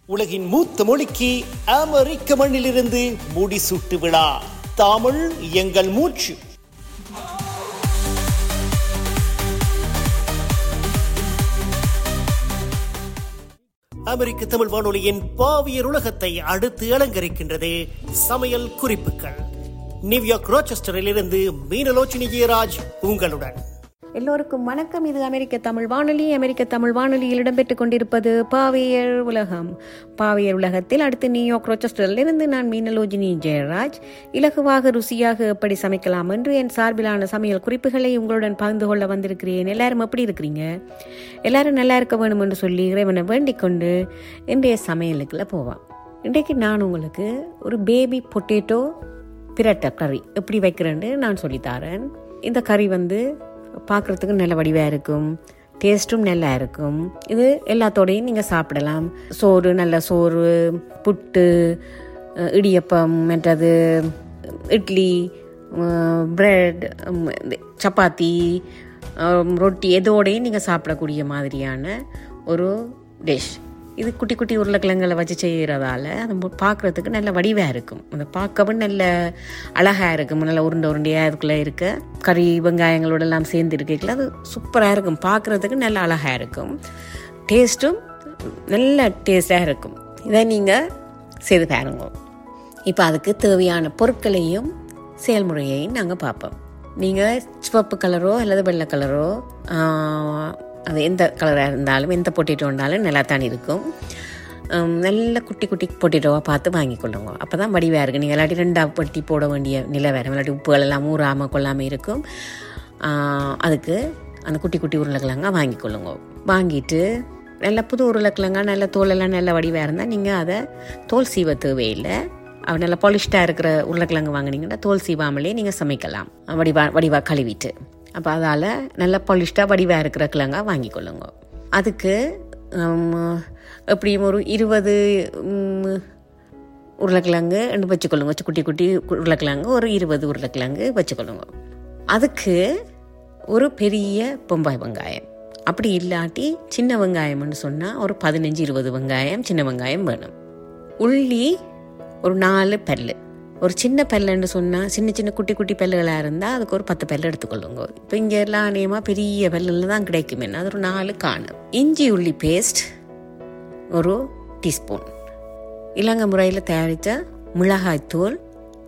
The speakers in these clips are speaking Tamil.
உலகின் மூத்த மொழிக்கு அமெரிக்க மண்ணிலிருந்து முடிசூட்டு விழா தமிழ் எங்கள் மூச்சு அமெரிக்க தமிழ் வானொலியின் பாவியர் உலகத்தை அடுத்து அலங்கரிக்கின்றது சமையல் குறிப்புகள் நியூயார்க் ரோச்செஸ்டரில் இருந்து மீனலோச்சினி ஜெயராஜ் உங்களுடன் எல்லோருக்கும் வணக்கம் இது அமெரிக்க தமிழ் வானொலி அமெரிக்க தமிழ் வானொலியில் இடம்பெற்றுக் கொண்டிருப்பது பாவையர் உலகம் பாவையர் உலகத்தில் அடுத்து நியூயார்க் ரோச்சஸ்டரில் இருந்து நான் மீனலோஜினி ஜெயராஜ் இலகுவாக ருசியாக எப்படி சமைக்கலாம் என்று என் சார்பிலான சமையல் குறிப்புகளை உங்களுடன் பகிர்ந்து கொள்ள வந்திருக்கிறேன் எல்லாரும் எப்படி இருக்கிறீங்க எல்லாரும் நல்லா இருக்க வேணும் என்று சொல்லி இறைவனை வேண்டிக் கொண்டு இன்றைய சமையலுக்குள்ள போவான் இன்றைக்கு நான் உங்களுக்கு ஒரு பேபி பொட்டேட்டோ பிரட்ட கறி எப்படி வைக்கிறேன்னு நான் சொல்லித்தரேன் இந்த கறி வந்து பார்க்குறதுக்கு நல்ல வடிவாக இருக்கும் டேஸ்ட்டும் நல்லா இருக்கும் இது எல்லாத்தோடையும் நீங்கள் சாப்பிடலாம் சோறு நல்ல சோறு புட்டு அஹ், இடியப்பம் மற்றது இட்லி பிரெட் சப்பாத்தி அஹ், ரொட்டி எதோடையும் நீங்கள் சாப்பிடக்கூடிய மாதிரியான ஒரு டிஷ் இது குட்டி குட்டி உருளைக்கிழங்குகளை வச்சு செய்கிறதால அது மு- பார்க்கறதுக்கு நல்ல வடிவாக இருக்கும் அந்த பார்க்கவும் நல்ல அழகாக இருக்கும் நல்ல உருண்டை உருண்டையாக அதுக்குள்ளே இருக்க கறி வெங்காயங்களோட எல்லாம் சேர்ந்து இருக்கல அது சூப்பராக இருக்கும் பார்க்குறதுக்கு நல்ல அழகாக இருக்கும் டேஸ்ட்டும் நல்ல டேஸ்டாக இருக்கும் இதை நீங்கள் செய்து பாருங்க இப்போ அதுக்கு தேவையான பொருட்களையும் செயல்முறையையும் நாங்கள் பார்ப்போம் நீங்கள் சிவப்பு கலரோ அல்லது வெள்ளை கலரோ ஆஹ், அது எந்த கலராக இருந்தாலும் எந்த பொட்டேட்டோ இருந்தாலும் நல்லா தான் இருக்கும் ஹம், நல்ல குட்டி குட்டி பொட்டேட்டோவாக பார்த்து வாங்கி கொள்ளுங்க அப்போ தான் வடிவாக இருக்குது நீங்கள் இல்லாட்டி ரெண்டாக பட்டி போட வேண்டிய நிலை வேறு இல்லாட்டி உப்புகள் எல்லாம் ஊறாமல் கொள்ளாமல் இருக்கும் ஆஹ், அதுக்கு அந்த குட்டி குட்டி உருளைக்கிழங்கா வாங்கி கொள்ளுங்க வாங்கிட்டு நல்ல புது உருளைக்கிழங்கா நல்ல தோலெல்லாம் நல்ல வடிவாக இருந்தால் நீங்கள் அதை தோல் சீவ தேவையில்லை அவ நல்ல பாலிஷ்டாக இருக்கிற உருளைக்கிழங்கு வாங்குனீங்கன்னா தோல் சீவாமலே நீங்கள் சமைக்கலாம் வடிவா வடிவா கழுவிட்டு அப்போ அதால் நல்ல பாலிஷ்டாக வடிவாக இருக்கிற கிழங்கா வாங்கி கொள்ளுங்க அதுக்கு ஹம், எப்படியும் ஒரு இருபது ஹம், உருளைக்கிழங்கு ரெண்டு வச்சுக்கொள்ளுங்க வச்சு குட்டி குட்டி உருளைக்கிழங்கு ஒரு இருபது உருளைக்கிழங்கு வச்சுக்கொள்ளுங்க அதுக்கு ஒரு பெரிய பொம்பாய் வெங்காயம் அப்படி இல்லாட்டி சின்ன வெங்காயம்னு சொன்னால் ஒரு பதினஞ்சு இருபது வெங்காயம் சின்ன வெங்காயம் வேணும் உள்ளி ஒரு நாலு பல்லு ஒரு சின்ன பல்லுன்னு சொன்னால் சின்ன சின்ன குட்டி குட்டி பல்லுகளாக இருந்தால் அதுக்கு ஒரு பத்து பல்லு எடுத்துக்கொள்ளுங்க இப்போ இங்கே எல்லாம் அநேகமாக பெரிய பல்லில் தான் கிடைக்குமே அது ஒரு நாலு காணும் இஞ்சி உள்ளி பேஸ்ட் ஒரு டீஸ்பூன் இலங்கை முறையில் தயாரித்த மிளகாய்த்தூள்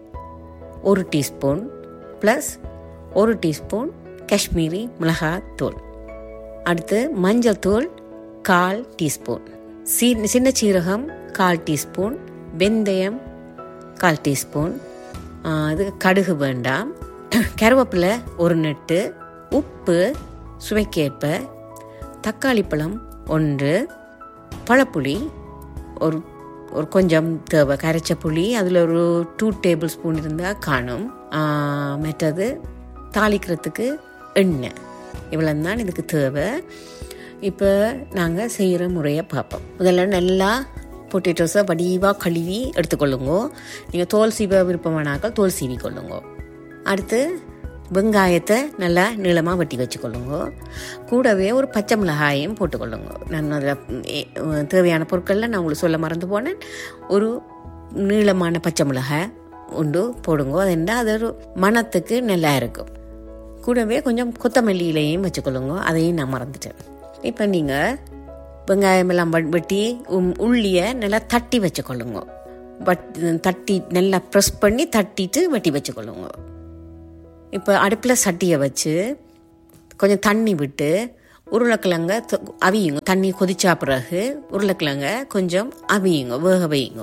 ஒரு டீஸ்பூன் ப்ளஸ் ஒரு டீஸ்பூன் காஷ்மீரி மிளகாய்த்தூள் அடுத்து மஞ்சள் தூள் கால் டீஸ்பூன் சீ சின்ன சீரகம் கால் டீஸ்பூன் வெந்தயம் கால் டீஸ்பூன் ஆ, இது கடுகு வேண்டாம் கருவேப்பிலை ஒரு நெட்டு உப்பு சுவைக்கேற்ப தக்காளி பழம் ஒன்று பழப்புளி ஒரு ஒரு கொஞ்சம் தேவை கரைச்ச புளி அதில் ஒரு டூ டேபிள் ஸ்பூன் இருந்தால் காணும் ஆ, மற்றது தாளிக்கிறதுக்கு எண்ணெய் இவ்வளோ தான் இதுக்கு தேவை இப்போ நாங்கள் செய்கிற முறையை பார்ப்போம் முதல்ல நல்லா பொட்டேட்டோஸை வடிவாக கழுவி எடுத்துக்கொள்ளுங்க நீங்கள் தோல் சீவ விருப்பமானாக்கள் தோல் சீவி கொள்ளுங்க அடுத்து வெங்காயத்தை நல்லா நீளமாக வெட்டி வச்சுக்கொள்ளுங்க கூடவே ஒரு பச்சை மிளகாயும் போட்டுக்கொள்ளுங்க நான் அதில் தேவையான பொருட்களில் நான் உங்களுக்கு சொல்ல மறந்து போனேன் ஒரு நீளமான பச்சை மிளகாய் உண்டு போடுங்க அது என்ன அது ஒரு மணத்துக்கு நல்லா இருக்கும் கூடவே கொஞ்சம் கொத்தமல்லி இலையும் வச்சுக்கொள்ளுங்க அதையும் நான் மறந்துட்டேன் இப்போ நீங்கள் வெங்காயம் எல்லாம் வ- வெட்டி உம், உள்ளியை நல்லா தட்டி வச்சுக்கொள்ளுங்க பட் தட்டி நல்லா ப்ரெஸ் பண்ணி தட்டிட்டு வெட்டி வச்சுக்கொள்ளுங்க இப்போ அடுப்பில் சட்டியை வச்சு கொஞ்சம் தண்ணி விட்டு உருளைக்கிழங்க தொ- அவியுங்க தண்ணி கொதிச்சா பிறகு உருளைக்கிழங்க கொஞ்சம் அவியுங்க வேக வையுங்க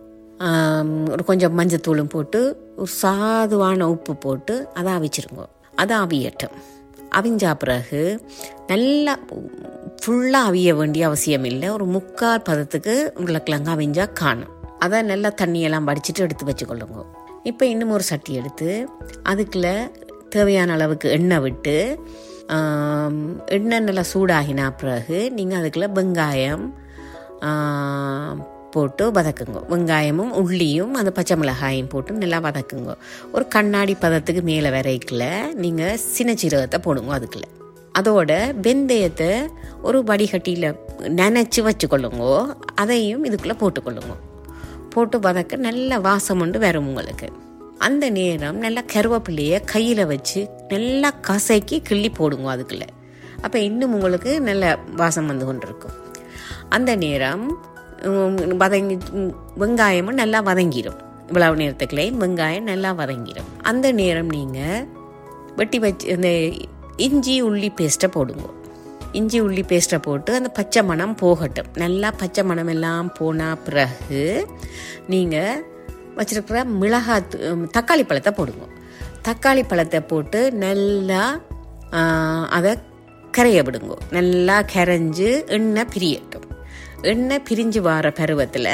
ஆம், ஒரு கொஞ்சம் மஞ்சத்தூளும் போட்டு ஒரு சாதுவான உப்பு போட்டு அதை அவிச்சிருங்க அதை அவியட்டும் அவிஞ்சா பிறகு நல்லா ஃபுல்லாக அவிய வேண்டிய அவசியம் இல்லை ஒரு முக்கால் பதத்துக்கு உருளைக்கிழங்கு அவிஞ்சா காணும் அதை நல்லா தண்ணியெல்லாம் வடிச்சிட்டு எடுத்து வச்சுக்கொள்ளுங்க இப்போ இன்னும் ஒரு சட்டி எடுத்து அதுக்குள்ள தேவையான அளவுக்கு எண்ணெய் விட்டு ஆம், எண்ணெய் நல்லா சூடாகினா பிறகு நீங்கள் அதுக்குள்ள வெங்காயம் ஆம், போட்டு வதக்குங்க வெங்காயமும் உள்ளியும் அந்த பச்சை மிளகாயும் போட்டு நல்லா வதக்குங்க ஒரு கண்ணாடி பதத்துக்கு மேலே வரைக்கல நீங்கள் சின்ன சீரகத்தை போடுங்க அதுக்குள்ள அதோட வெந்தயத்தை ஒரு வடிகட்டியில் நனைச்சி வச்சுக்கொள்ளுங்க அதையும் இதுக்குள்ளே போட்டுக்கொள்ளுங்க போட்டு வதக்க நல்ல வாசம் உண்டு வரும் உங்களுக்கு அந்த நேரம் நல்லா கருவேப்பிலையை கையில் வச்சு நல்லா கசக்கி கிள்ளி போடுங்க அதுக்குள்ளே அப்போ இன்னும் உங்களுக்கு நல்ல வாசம் வந்து கொண்டிருக்கும் அந்த நேரம் உம், வதங்கி உம், வெங்காயமும் நல்லா வதங்கிடும் இவ்வளவு நேரத்துக்குள்ளேயும் வெங்காயம் நல்லா வதங்கிடும் அந்த நேரம் நீங்கள் வெட்டி வச்சு அந்த இஞ்சி உள்ளி பேஸ்ட்டை போடுங்க இஞ்சி உள்ளி பேஸ்ட்டை போட்டு அந்த பச்சை மணம் போகட்டும் நல்லா பச்சை மணம் எல்லாம் போன பிறகு நீங்கள் வச்சிருக்கிற மிளகாய் தூ- உம், தக்காளி பழத்தை போடுங்க தக்காளி பழத்தை போட்டு நல்லா ஆ, அதை கரைய விடுங்க நல்லா கரைஞ்சு எண்ணெய் பிரியட்டும் எண்ணெய் பிரிஞ்சு வர பருவத்தில்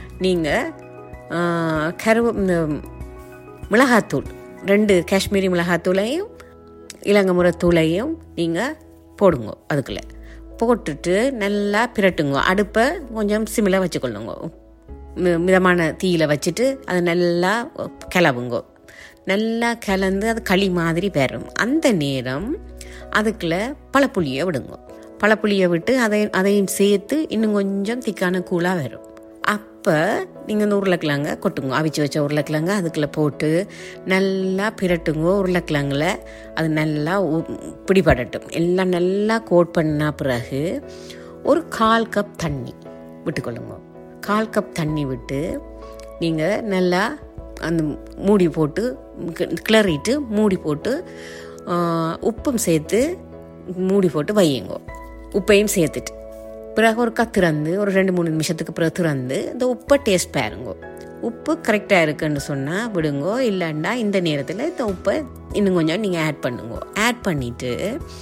நீங்கள் கருவ இந்த மிளகாத்தூள் ரெண்டு காஷ்மீரி மிளகாத்தூளையும் இளங்கமுறை தூளையும் நீங்கள் போடுங்க அதுக்குள்ளே போட்டுட்டு நல்லா பிரட்டுங்க அடுப்பை கொஞ்சம் சிமில வச்சுக்கொள்ளுங்க மி- மிதமான தீயில வச்சுட்டு அதை நல்லா கிளவுங்க நல்லா கலந்து அது களி மாதிரி பெறும் அந்த நேரம் அதுக்குள்ள பழப்புளியை விடுங்க பழப்புளியை விட்டு அதை அதையும் சேர்த்து இன்னும் கொஞ்சம் திக்கான கூழாக வரும் அப்போ நீங்கள் இந்த உருளைக்கிழங்க கொட்டுங்க அவிச்சு வச்ச உருளைக்கிழங்க அதுக்குள்ளே போட்டு நல்லா பிரட்டுங்க உருளைக்கிழங்குல அது நல்லா உ- பிடிபடட்டும் எல்லாம் நல்லா கோட் பண்ண பிறகு ஒரு கால் கப் தண்ணி விட்டுக்கொள்ளுங்க கால் கப் தண்ணி விட்டு நீங்கள் நல்லா அந்த மூடி போட்டு கி- கிளறிட்டு மூடி போட்டு ஆ, உப்பும் சேர்த்து மூடி போட்டு வையுங்க உப்பையும் சேர்த்துட்டு பிறகு ஒருக்கா திறந்து ஒரு ரெண்டு மூணு நிமிஷத்துக்கு பிறகு திறந்து இந்த உப்பை டேஸ்ட் பாருங்க உப்பு கரெக்டாக இருக்குன்னு சொன்னால் விடுங்கோ இல்லைண்டா இந்த நேரத்தில் இந்த உப்பை இன்னும் கொஞ்சம் நீங்கள் ஆட் பண்ணுங்க ஆட் பண்ணிவிட்டு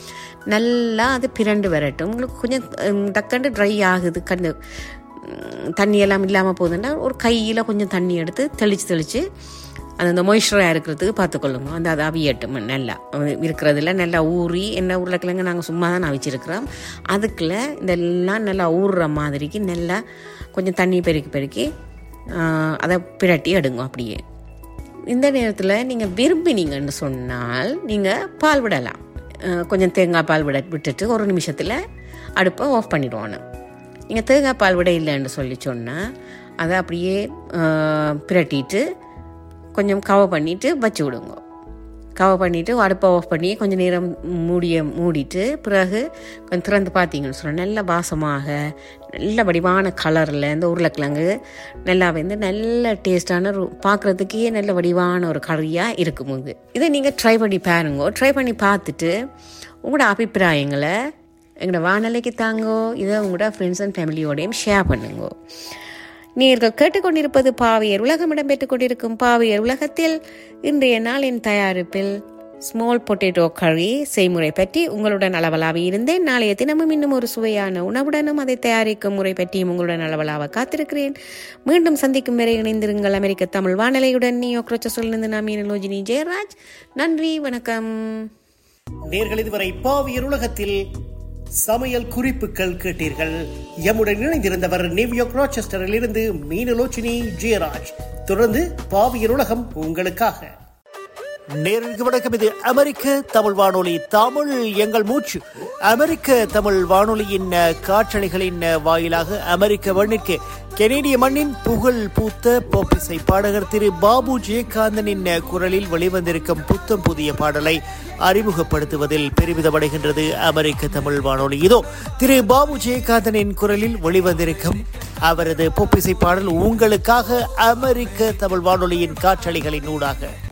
நல்லா அது பிரண்டு வரட்டும் உங்களுக்கு கொஞ்சம் ஹம், டக்குன்னு ட்ரை ஆகுது கண்டு ம், தண்ணி எல்லாம் இல்லாமல் போகுதுன்னா ஒரு கையில் கொஞ்சம் தண்ணி எடுத்து தெளித்து தெளித்து அது அந்த மொய்ஸ்சராக இருக்கிறதுக்கு பார்த்துக்கொள்ளுங்க அந்த அது அவியட்டும் நல்லா அது இருக்கிறதுல நல்லா ஊறி என்ன உருளைக்கிழங்கு நாங்கள் சும்மா தான் அவிச்சிருக்கிறோம் அதுக்குள்ள இதெல்லாம் நல்லா ஊறுற மாதிரிக்கு நல்லா கொஞ்சம் தண்ணி பெருக்கி பெருக்கி ஆ, அதை பிரட்டி எடுங்க அப்படியே இந்த நேரத்தில் நீங்கள் விரும்பினீங்கன்னு சொன்னால் நீங்கள் பால் விடலாம் அஹ் கொஞ்சம் தேங்காய் பால் விட விட்டுட்டு ஒரு நிமிஷத்தில் அடுப்பை ஆஃப் பண்ணிடுவானு நீங்கள் தேங்காய் பால் விட இல்லைன்னு சொல்லி சொன்னால் அதை அப்படியே அஹ், பிரட்டிட்டு கொஞ்சம் கவை பண்ணிவிட்டு வச்சு விடுங்க கவை பண்ணிவிட்டு அடுப்பை ஆஃப் பண்ணி கொஞ்சம் நேரம் மூடிய மூடிட்டு பிறகு கொஞ்சம் திறந்து பார்த்தீங்கன்னு சொன்னால் நல்ல வாசமாக நல்ல வடிவான கலரில் இந்த உருளைக்கிழங்கு நல்லா வந்து நல்ல டேஸ்டான பார்க்குறதுக்கே நல்ல வடிவான ஒரு கறியாக இருக்கும் இது இதை நீங்கள் ட்ரை பண்ணி பாருங்க ட்ரை பண்ணி பார்த்துட்டு உங்களோட அபிப்பிராயங்களை எங்களோட வானொலிக்கு தாங்கோ இதை உங்களோட ஃப்ரெண்ட்ஸ் அண்ட் ஃபேமிலியோடையும் ஷேர் பண்ணுங்க நீங்கள் கேட்டுக்கொண்டிருப்பது பாவியர் உலகம் இடம்பெற்றுக் கொண்டிருக்கும் பாவியர் உலகத்தில் இன்றைய நாளின் தயாரிப்பில் ஸ்மால் பொட்டேட்டோ கறி செய்முறை பற்றி உங்களுடன் அளவலாவி இருந்தேன் நாளைய தினமும் இன்னும் ஒரு சுவையான உணவுடனும் அதை தயாரிக்கும் முறை பற்றியும் உங்களுடன் அளவலாக காத்திருக்கிறேன் மீண்டும் சந்திக்கும் வரை இணைந்திருங்கள் அமெரிக்க தமிழ் வானொலியுடன் நியோ சொல்லிருந்து நான் மீனலோஜினி ஜெயராஜ் நன்றி வணக்கம் நேர்கள் இதுவரை பாவியர் உலகத்தில் சமையல் குறிப்புகள் கேட்டீர்கள் எம்முடன் இணைந்திருந்தவர் நியூயார்க் ராச்செஸ்டரில் இருந்து மீனலோச்சினி ஜெயராஜ் தொடர்ந்து பாவியர் உலகம் உங்களுக்காக நேருக்கு வணக்கம் இது அமெரிக்க தமிழ் வானொலி தமிழ் எங்கள் மூச்சு அமெரிக்க தமிழ் வானொலியின் அஹ், காற்றலைகளின் அஹ், வாயிலாக அமெரிக்க மண்ணிற்கு கெனேடிய மண்ணின் புகழ் பூத்த போப்பிசை பாடகர் திரு பாபு ஜெயகாந்தனின் அஹ், குரலில் வெளிவந்திருக்கும் புத்தம் புதிய பாடலை அறிமுகப்படுத்துவதில் பெருமிதமடைகின்றது அமெரிக்க தமிழ் வானொலி இதோ திரு பாபு ஜெயகாந்தனின் குரலில் வெளிவந்திருக்கும் அவரது பொப்பிசை பாடல் உங்களுக்காக அமெரிக்க தமிழ் வானொலியின் காற்றலைகளின் ஊடாக